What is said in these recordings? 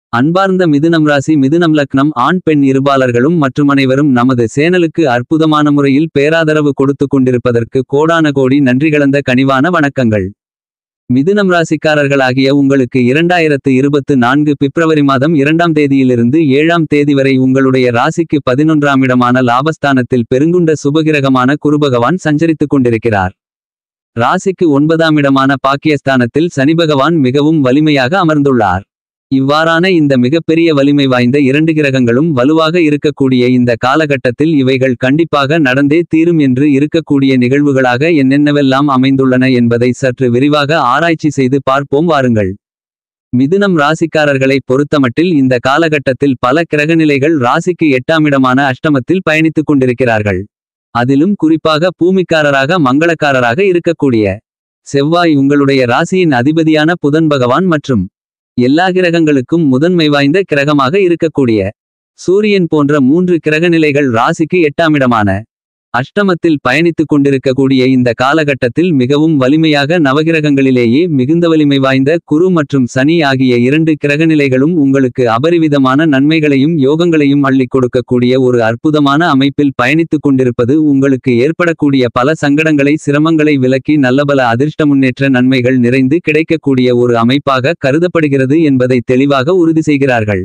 அன்பார்ந்த மிதுனம் ராசி மிதுனம் லக்னம் ஆண் பெண் இருபாலர்களும் மற்றும் அனைவரும் நமது சேனலுக்கு அற்புதமான முறையில் பேராதரவு கொடுத்து கொண்டிருப்பதற்கு கோடான கோடி நன்றிகளந்த கனிவான வணக்கங்கள் மிதுனம் ராசிக்காரர்களாகிய உங்களுக்கு இரண்டாயிரத்து இருபத்து நான்கு பிப்ரவரி மாதம் இரண்டாம் தேதியிலிருந்து ஏழாம் தேதி வரை உங்களுடைய ராசிக்கு பதினொன்றாம் இடமான லாபஸ்தானத்தில் பெருங்குண்ட சுபகிரகமான குருபகவான் சஞ்சரித்துக் கொண்டிருக்கிறார் ராசிக்கு ஒன்பதாம் இடமான பாக்கியஸ்தானத்தில் சனிபகவான் மிகவும் வலிமையாக அமர்ந்துள்ளார் இவ்வாறான இந்த மிகப்பெரிய வலிமை வாய்ந்த இரண்டு கிரகங்களும் வலுவாக இருக்கக்கூடிய இந்த காலகட்டத்தில் இவைகள் கண்டிப்பாக நடந்தே தீரும் என்று இருக்கக்கூடிய நிகழ்வுகளாக என்னென்னவெல்லாம் அமைந்துள்ளன என்பதை சற்று விரிவாக ஆராய்ச்சி செய்து பார்ப்போம் வாருங்கள் மிதுனம் ராசிக்காரர்களை பொறுத்தமட்டில் இந்த காலகட்டத்தில் பல கிரகநிலைகள் ராசிக்கு எட்டாம் இடமான அஷ்டமத்தில் பயணித்துக் கொண்டிருக்கிறார்கள் அதிலும் குறிப்பாக பூமிக்காரராக மங்களக்காரராக இருக்கக்கூடிய செவ்வாய் உங்களுடைய ராசியின் அதிபதியான புதன் பகவான் மற்றும் எல்லா கிரகங்களுக்கும் முதன்மை வாய்ந்த கிரகமாக இருக்கக்கூடிய சூரியன் போன்ற மூன்று கிரகநிலைகள் ராசிக்கு எட்டாம் இடமான அஷ்டமத்தில் பயணித்துக் கொண்டிருக்கக்கூடிய இந்த காலகட்டத்தில் மிகவும் வலிமையாக நவகிரகங்களிலேயே மிகுந்த வலிமை வாய்ந்த குரு மற்றும் சனி ஆகிய இரண்டு கிரகநிலைகளும் உங்களுக்கு அபரிவிதமான நன்மைகளையும் யோகங்களையும் அள்ளிக் கொடுக்கக்கூடிய ஒரு அற்புதமான அமைப்பில் பயணித்துக் கொண்டிருப்பது உங்களுக்கு ஏற்படக்கூடிய பல சங்கடங்களை சிரமங்களை விலக்கி நல்லபல அதிர்ஷ்ட முன்னேற்ற நன்மைகள் நிறைந்து கிடைக்கக்கூடிய ஒரு அமைப்பாக கருதப்படுகிறது என்பதை தெளிவாக உறுதி செய்கிறார்கள்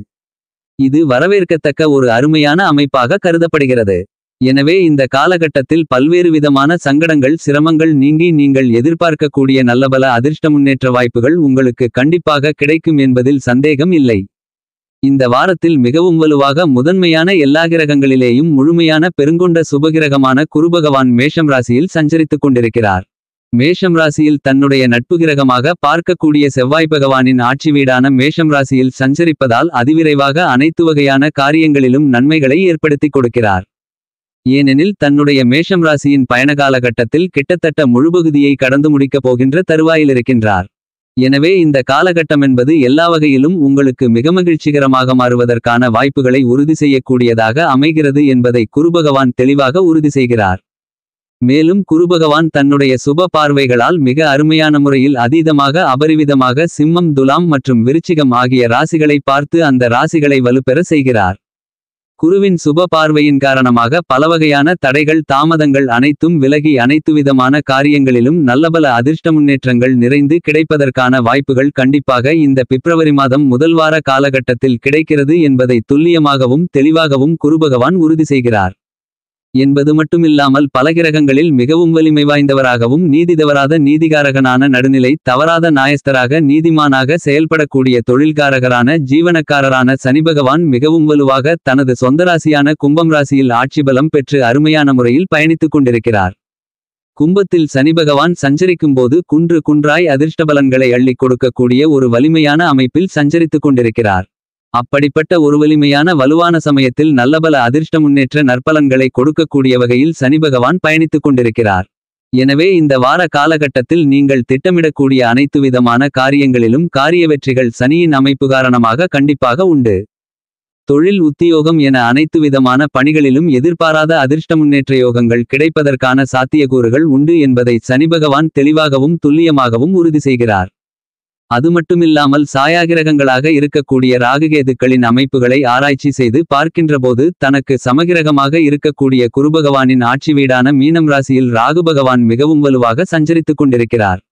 இது வரவேற்கத்தக்க ஒரு அருமையான அமைப்பாக கருதப்படுகிறது எனவே இந்த காலகட்டத்தில் பல்வேறு விதமான சங்கடங்கள் சிரமங்கள் நீங்கி நீங்கள் எதிர்பார்க்கக்கூடிய நல்லபல அதிர்ஷ்ட முன்னேற்ற வாய்ப்புகள் உங்களுக்கு கண்டிப்பாக கிடைக்கும் என்பதில் சந்தேகம் இல்லை இந்த வாரத்தில் மிகவும் வலுவாக முதன்மையான எல்லா கிரகங்களிலேயும் முழுமையான பெருங்கொண்ட சுபகிரகமான குருபகவான் மேஷம் ராசியில் சஞ்சரித்துக் கொண்டிருக்கிறார் மேஷம் ராசியில் தன்னுடைய நட்பு கிரகமாக பார்க்கக்கூடிய செவ்வாய் பகவானின் ஆட்சி வீடான மேஷம் ராசியில் சஞ்சரிப்பதால் அதிவிரைவாக அனைத்து வகையான காரியங்களிலும் நன்மைகளை ஏற்படுத்திக் கொடுக்கிறார் ஏனெனில் தன்னுடைய மேஷம் ராசியின் பயண காலகட்டத்தில் கிட்டத்தட்ட முழுபகுதியை கடந்து முடிக்கப் போகின்ற தருவாயிலிருக்கின்றார் எனவே இந்த காலகட்டம் என்பது எல்லா வகையிலும் உங்களுக்கு மிக மகிழ்ச்சிகரமாக மாறுவதற்கான வாய்ப்புகளை உறுதி செய்யக்கூடியதாக அமைகிறது என்பதை குருபகவான் தெளிவாக உறுதி செய்கிறார் மேலும் குருபகவான் தன்னுடைய சுப பார்வைகளால் மிக அருமையான முறையில் அதீதமாக அபரிவிதமாக சிம்மம் துலாம் மற்றும் விருச்சிகம் ஆகிய ராசிகளை பார்த்து அந்த ராசிகளை வலுப்பெற செய்கிறார் குருவின் சுப பார்வையின் காரணமாக பலவகையான தடைகள் தாமதங்கள் அனைத்தும் விலகி அனைத்துவிதமான காரியங்களிலும் நல்லபல அதிர்ஷ்ட முன்னேற்றங்கள் நிறைந்து கிடைப்பதற்கான வாய்ப்புகள் கண்டிப்பாக இந்த பிப்ரவரி மாதம் முதல் வார காலகட்டத்தில் கிடைக்கிறது என்பதை துல்லியமாகவும் தெளிவாகவும் குருபகவான் உறுதி செய்கிறார் என்பது மட்டுமில்லாமல் பல கிரகங்களில் மிகவும் வலிமை வாய்ந்தவராகவும் நீதிதவராத நீதிகாரகனான நடுநிலை தவறாத நாயஸ்தராக நீதிமானாக செயல்படக்கூடிய தொழில்காரகரான ஜீவனக்காரரான சனிபகவான் மிகவும் வலுவாக தனது சொந்த ராசியான கும்பம் ராசியில் ஆட்சி பலம் பெற்று அருமையான முறையில் பயணித்துக் கொண்டிருக்கிறார் கும்பத்தில் சனிபகவான் சஞ்சரிக்கும்போது குன்று குன்றாய் அதிர்ஷ்டபலன்களை அள்ளிக் கொடுக்கக்கூடிய ஒரு வலிமையான அமைப்பில் சஞ்சரித்துக் கொண்டிருக்கிறார் அப்படிப்பட்ட ஒரு வலிமையான வலுவான சமயத்தில் நல்லபல அதிர்ஷ்ட முன்னேற்ற நற்பலன்களை கொடுக்கக்கூடிய வகையில் சனிபகவான் பயணித்துக் கொண்டிருக்கிறார் எனவே இந்த வார காலகட்டத்தில் நீங்கள் திட்டமிடக்கூடிய அனைத்து விதமான காரியங்களிலும் காரிய வெற்றிகள் சனியின் அமைப்பு காரணமாக கண்டிப்பாக உண்டு தொழில் உத்தியோகம் என அனைத்து விதமான பணிகளிலும் எதிர்பாராத அதிர்ஷ்ட முன்னேற்ற யோகங்கள் கிடைப்பதற்கான சாத்தியக்கூறுகள் உண்டு என்பதை சனிபகவான் தெளிவாகவும் துல்லியமாகவும் உறுதி செய்கிறார் அது மட்டுமில்லாமல் சாயாகிரகங்களாக இருக்கக்கூடிய ராகுகேதுக்களின் அமைப்புகளை ஆராய்ச்சி செய்து பார்க்கின்றபோது தனக்கு சமகிரகமாக இருக்கக்கூடிய குருபகவானின் ஆட்சி வீடான மீனம் ராசியில் ராகு பகவான் மிகவும் வலுவாக சஞ்சரித்துக் கொண்டிருக்கிறார்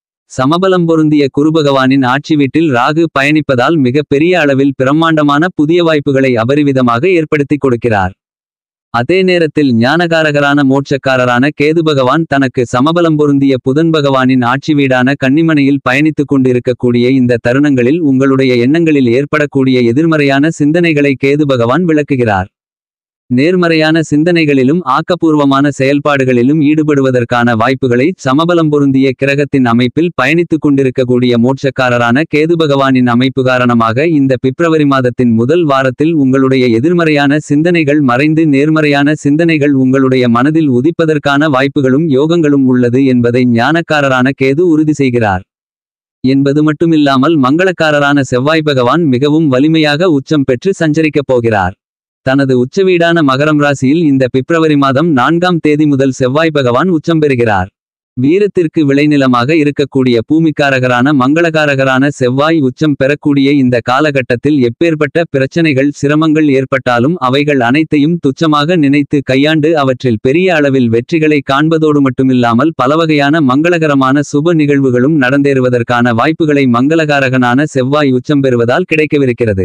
சமபலம் பொருந்திய குருபகவானின் ஆட்சி வீட்டில் ராகு பயணிப்பதால் மிக பெரிய அளவில் பிரம்மாண்டமான புதிய வாய்ப்புகளை அபரிவிதமாக ஏற்படுத்திக் கொடுக்கிறார் அதே நேரத்தில் ஞானகாரகரான மோட்சக்காரரான கேது பகவான் தனக்கு சமபலம் பொருந்திய புதன் பகவானின் ஆட்சி வீடான கன்னிமனையில் பயணித்துக் கொண்டிருக்கக்கூடிய இந்த தருணங்களில் உங்களுடைய எண்ணங்களில் ஏற்படக்கூடிய எதிர்மறையான சிந்தனைகளை கேது பகவான் விளக்குகிறார் நேர்மறையான சிந்தனைகளிலும் ஆக்கப்பூர்வமான செயல்பாடுகளிலும் ஈடுபடுவதற்கான வாய்ப்புகளை சமபலம் பொருந்திய கிரகத்தின் அமைப்பில் பயணித்துக் கொண்டிருக்கக்கூடிய மோட்சக்காரரான கேது பகவானின் அமைப்பு காரணமாக இந்த பிப்ரவரி மாதத்தின் முதல் வாரத்தில் உங்களுடைய எதிர்மறையான சிந்தனைகள் மறைந்து நேர்மறையான சிந்தனைகள் உங்களுடைய மனதில் உதிப்பதற்கான வாய்ப்புகளும் யோகங்களும் உள்ளது என்பதை ஞானக்காரரான கேது உறுதி செய்கிறார் என்பது மட்டுமில்லாமல் மங்களக்காரரான செவ்வாய் பகவான் மிகவும் வலிமையாக உச்சம் பெற்று சஞ்சரிக்கப் போகிறார் தனது உச்சவீடான மகரம் ராசியில் இந்த பிப்ரவரி மாதம் நான்காம் தேதி முதல் செவ்வாய் பகவான் உச்சம் பெறுகிறார் வீரத்திற்கு விளைநிலமாக இருக்கக்கூடிய பூமிக்காரகரான மங்களகாரகரான செவ்வாய் உச்சம் பெறக்கூடிய இந்த காலகட்டத்தில் எப்பேற்பட்ட பிரச்சனைகள் சிரமங்கள் ஏற்பட்டாலும் அவைகள் அனைத்தையும் துச்சமாக நினைத்து கையாண்டு அவற்றில் பெரிய அளவில் வெற்றிகளை காண்பதோடு மட்டுமில்லாமல் பலவகையான மங்களகரமான சுப நிகழ்வுகளும் நடந்தேறுவதற்கான வாய்ப்புகளை மங்களகாரகனான செவ்வாய் உச்சம் பெறுவதால் கிடைக்கவிருக்கிறது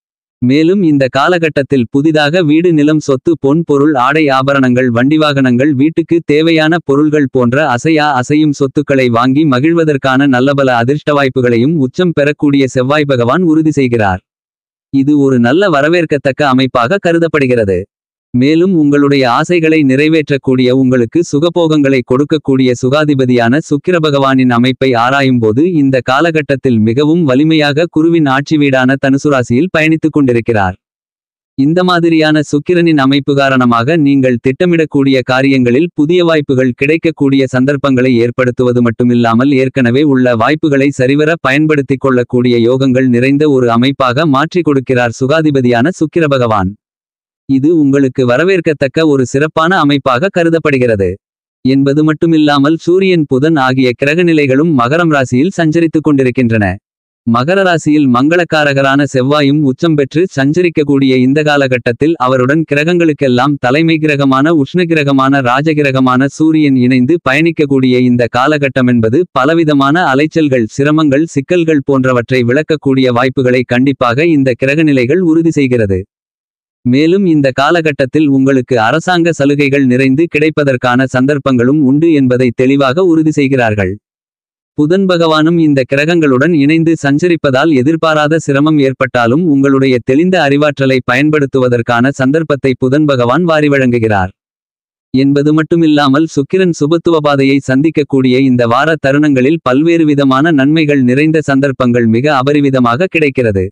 மேலும் இந்த காலகட்டத்தில் புதிதாக வீடு நிலம் சொத்து பொன் பொருள் ஆடை ஆபரணங்கள் வண்டிவாகனங்கள் வீட்டுக்கு தேவையான பொருள்கள் போன்ற அசையா அசையும் சொத்துக்களை வாங்கி மகிழ்வதற்கான நல்லபல அதிர்ஷ்ட வாய்ப்புகளையும் உச்சம் பெறக்கூடிய செவ்வாய் பகவான் உறுதி செய்கிறார் இது ஒரு நல்ல வரவேற்கத்தக்க அமைப்பாக கருதப்படுகிறது மேலும் உங்களுடைய ஆசைகளை நிறைவேற்றக்கூடிய உங்களுக்கு சுகபோகங்களை கொடுக்கக்கூடிய சுகாதிபதியான சுக்கிர பகவானின் அமைப்பை ஆராயும்போது இந்த காலகட்டத்தில் மிகவும் வலிமையாக குருவின் ஆட்சி வீடான தனுசுராசியில் பயணித்துக் கொண்டிருக்கிறார் இந்த மாதிரியான சுக்கிரனின் அமைப்பு காரணமாக நீங்கள் திட்டமிடக்கூடிய காரியங்களில் புதிய வாய்ப்புகள் கிடைக்கக்கூடிய சந்தர்ப்பங்களை ஏற்படுத்துவது மட்டுமில்லாமல் ஏற்கனவே உள்ள வாய்ப்புகளை சரிவர பயன்படுத்திக் கொள்ளக்கூடிய யோகங்கள் நிறைந்த ஒரு அமைப்பாக மாற்றிக் கொடுக்கிறார் சுகாதிபதியான சுக்கிர பகவான் இது உங்களுக்கு வரவேற்கத்தக்க ஒரு சிறப்பான அமைப்பாக கருதப்படுகிறது என்பது மட்டுமில்லாமல் சூரியன் புதன் ஆகிய கிரகநிலைகளும் மகரம் ராசியில் சஞ்சரித்துக் கொண்டிருக்கின்றன மகர ராசியில் மங்களக்காரகரான செவ்வாயும் உச்சம் பெற்று சஞ்சரிக்கக்கூடிய இந்த காலகட்டத்தில் அவருடன் கிரகங்களுக்கெல்லாம் தலைமை கிரகமான உஷ்ண கிரகமான ராஜகிரகமான சூரியன் இணைந்து பயணிக்கக்கூடிய இந்த காலகட்டம் என்பது பலவிதமான அலைச்சல்கள் சிரமங்கள் சிக்கல்கள் போன்றவற்றை விளக்கக்கூடிய வாய்ப்புகளை கண்டிப்பாக இந்த கிரகநிலைகள் உறுதி செய்கிறது மேலும் இந்த காலகட்டத்தில் உங்களுக்கு அரசாங்க சலுகைகள் நிறைந்து கிடைப்பதற்கான சந்தர்ப்பங்களும் உண்டு என்பதை தெளிவாக உறுதி செய்கிறார்கள் புதன் பகவானும் இந்த கிரகங்களுடன் இணைந்து சஞ்சரிப்பதால் எதிர்பாராத சிரமம் ஏற்பட்டாலும் உங்களுடைய தெளிந்த அறிவாற்றலை பயன்படுத்துவதற்கான சந்தர்ப்பத்தை புதன் பகவான் வாரி வழங்குகிறார் என்பது மட்டுமில்லாமல் சுக்கிரன் சுபத்துவ பாதையை சந்திக்கக்கூடிய இந்த வார தருணங்களில் பல்வேறு விதமான நன்மைகள் நிறைந்த சந்தர்ப்பங்கள் மிக அபரிவிதமாக கிடைக்கிறது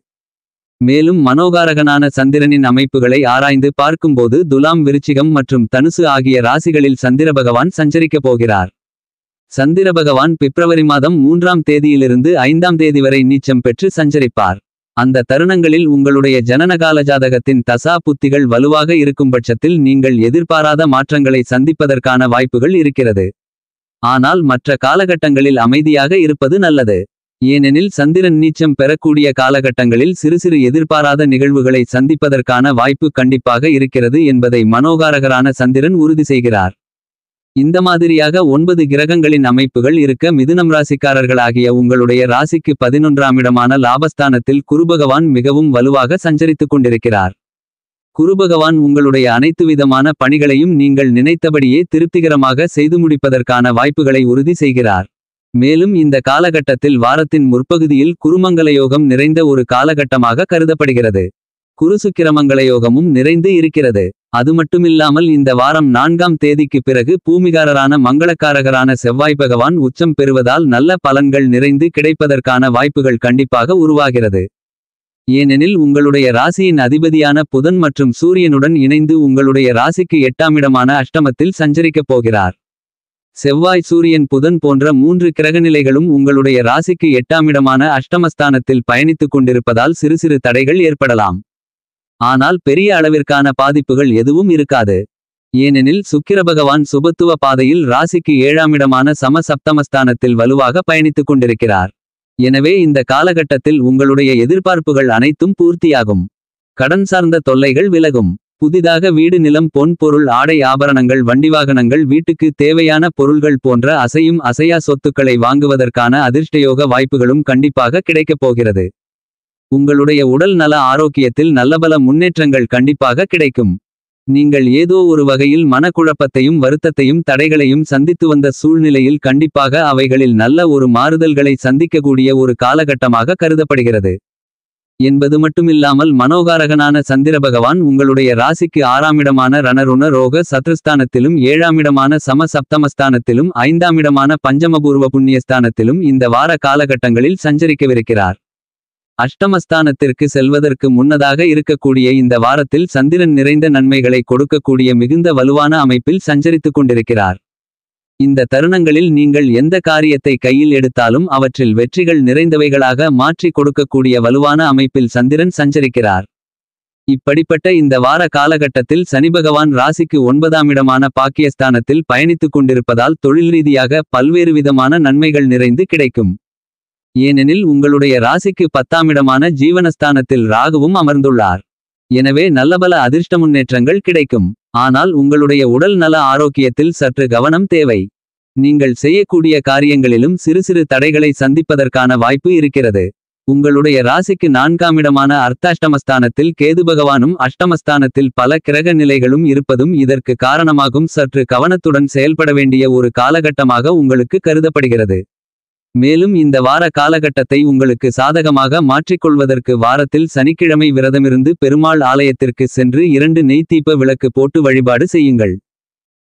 மேலும் மனோகாரகனான சந்திரனின் அமைப்புகளை ஆராய்ந்து பார்க்கும்போது துலாம் விருச்சிகம் மற்றும் தனுசு ஆகிய ராசிகளில் சந்திர பகவான் சஞ்சரிக்கப் போகிறார் சந்திர பகவான் பிப்ரவரி மாதம் மூன்றாம் தேதியிலிருந்து ஐந்தாம் தேதி வரை நீச்சம் பெற்று சஞ்சரிப்பார் அந்த தருணங்களில் உங்களுடைய ஜனனகால ஜாதகத்தின் தசா புத்திகள் வலுவாக இருக்கும் பட்சத்தில் நீங்கள் எதிர்பாராத மாற்றங்களை சந்திப்பதற்கான வாய்ப்புகள் இருக்கிறது ஆனால் மற்ற காலகட்டங்களில் அமைதியாக இருப்பது நல்லது ஏனெனில் சந்திரன் நீச்சம் பெறக்கூடிய காலகட்டங்களில் சிறு சிறு எதிர்பாராத நிகழ்வுகளை சந்திப்பதற்கான வாய்ப்பு கண்டிப்பாக இருக்கிறது என்பதை மனோகாரகரான சந்திரன் உறுதி செய்கிறார் இந்த மாதிரியாக ஒன்பது கிரகங்களின் அமைப்புகள் இருக்க மிதுனம் ராசிக்காரர்களாகிய உங்களுடைய ராசிக்கு பதினொன்றாம் இடமான லாபஸ்தானத்தில் குருபகவான் மிகவும் வலுவாக சஞ்சரித்துக் கொண்டிருக்கிறார் குருபகவான் உங்களுடைய அனைத்து விதமான பணிகளையும் நீங்கள் நினைத்தபடியே திருப்திகரமாக செய்து முடிப்பதற்கான வாய்ப்புகளை உறுதி செய்கிறார் மேலும் இந்த காலகட்டத்தில் வாரத்தின் முற்பகுதியில் குருமங்கல யோகம் நிறைந்த ஒரு காலகட்டமாக கருதப்படுகிறது குருசுக்கிரமங்கல யோகமும் நிறைந்து இருக்கிறது அது மட்டுமில்லாமல் இந்த வாரம் நான்காம் தேதிக்கு பிறகு பூமிகாரரான மங்களக்காரகரான செவ்வாய் பகவான் உச்சம் பெறுவதால் நல்ல பலன்கள் நிறைந்து கிடைப்பதற்கான வாய்ப்புகள் கண்டிப்பாக உருவாகிறது ஏனெனில் உங்களுடைய ராசியின் அதிபதியான புதன் மற்றும் சூரியனுடன் இணைந்து உங்களுடைய ராசிக்கு எட்டாமிடமான அஷ்டமத்தில் சஞ்சரிக்கப் போகிறார் செவ்வாய் சூரியன் புதன் போன்ற மூன்று கிரகநிலைகளும் உங்களுடைய ராசிக்கு எட்டாமிடமான அஷ்டமஸ்தானத்தில் பயணித்துக் கொண்டிருப்பதால் சிறு சிறு தடைகள் ஏற்படலாம் ஆனால் பெரிய அளவிற்கான பாதிப்புகள் எதுவும் இருக்காது ஏனெனில் சுக்கிர பகவான் சுபத்துவ பாதையில் ராசிக்கு ஏழாமிடமான சம சப்தமஸ்தானத்தில் வலுவாக பயணித்துக் கொண்டிருக்கிறார் எனவே இந்த காலகட்டத்தில் உங்களுடைய எதிர்பார்ப்புகள் அனைத்தும் பூர்த்தியாகும் கடன் சார்ந்த தொல்லைகள் விலகும் புதிதாக வீடு நிலம் பொன் பொருள் ஆடை ஆபரணங்கள் வண்டிவாகனங்கள் வீட்டுக்கு தேவையான பொருள்கள் போன்ற அசையும் அசையா சொத்துக்களை வாங்குவதற்கான அதிர்ஷ்டயோக வாய்ப்புகளும் கண்டிப்பாக கிடைக்கப் போகிறது உங்களுடைய உடல் நல ஆரோக்கியத்தில் நல்லபல முன்னேற்றங்கள் கண்டிப்பாக கிடைக்கும் நீங்கள் ஏதோ ஒரு வகையில் மனக்குழப்பத்தையும் வருத்தத்தையும் தடைகளையும் சந்தித்து வந்த சூழ்நிலையில் கண்டிப்பாக அவைகளில் நல்ல ஒரு மாறுதல்களை சந்திக்கக்கூடிய ஒரு காலகட்டமாக கருதப்படுகிறது என்பது மட்டுமில்லாமல் மனோகாரகனான சந்திர பகவான் உங்களுடைய ராசிக்கு ஆறாமிடமான ரணருண ரோக சத்ருஸ்தானத்திலும் ஏழாமிடமான சம சப்தமஸ்தானத்திலும் ஐந்தாமிடமான பஞ்சமபூர்வ புண்ணியஸ்தானத்திலும் இந்த வார காலகட்டங்களில் சஞ்சரிக்கவிருக்கிறார் அஷ்டமஸ்தானத்திற்கு செல்வதற்கு முன்னதாக இருக்கக்கூடிய இந்த வாரத்தில் சந்திரன் நிறைந்த நன்மைகளை கொடுக்கக்கூடிய மிகுந்த வலுவான அமைப்பில் சஞ்சரித்துக் கொண்டிருக்கிறார் இந்த தருணங்களில் நீங்கள் எந்த காரியத்தை கையில் எடுத்தாலும் அவற்றில் வெற்றிகள் நிறைந்தவைகளாக மாற்றிக் கொடுக்கக்கூடிய வலுவான அமைப்பில் சந்திரன் சஞ்சரிக்கிறார் இப்படிப்பட்ட இந்த வார காலகட்டத்தில் சனிபகவான் ராசிக்கு ஒன்பதாம் இடமான பாக்கியஸ்தானத்தில் பயணித்துக் கொண்டிருப்பதால் தொழில் ரீதியாக பல்வேறு விதமான நன்மைகள் நிறைந்து கிடைக்கும் ஏனெனில் உங்களுடைய ராசிக்கு பத்தாம் இடமான ஜீவனஸ்தானத்தில் ராகுவும் அமர்ந்துள்ளார் எனவே நல்லபல அதிர்ஷ்ட முன்னேற்றங்கள் கிடைக்கும் ஆனால் உங்களுடைய உடல் நல ஆரோக்கியத்தில் சற்று கவனம் தேவை நீங்கள் செய்யக்கூடிய காரியங்களிலும் சிறு சிறு தடைகளை சந்திப்பதற்கான வாய்ப்பு இருக்கிறது உங்களுடைய ராசிக்கு நான்காம் இடமான அர்த்தாஷ்டமஸ்தானத்தில் கேது பகவானும் அஷ்டமஸ்தானத்தில் பல கிரக நிலைகளும் இருப்பதும் இதற்கு காரணமாகும் சற்று கவனத்துடன் செயல்பட வேண்டிய ஒரு காலகட்டமாக உங்களுக்கு கருதப்படுகிறது மேலும் இந்த வார காலகட்டத்தை உங்களுக்கு சாதகமாக மாற்றிக்கொள்வதற்கு வாரத்தில் சனிக்கிழமை விரதமிருந்து பெருமாள் ஆலயத்திற்கு சென்று இரண்டு நெய் தீப விளக்கு போட்டு வழிபாடு செய்யுங்கள்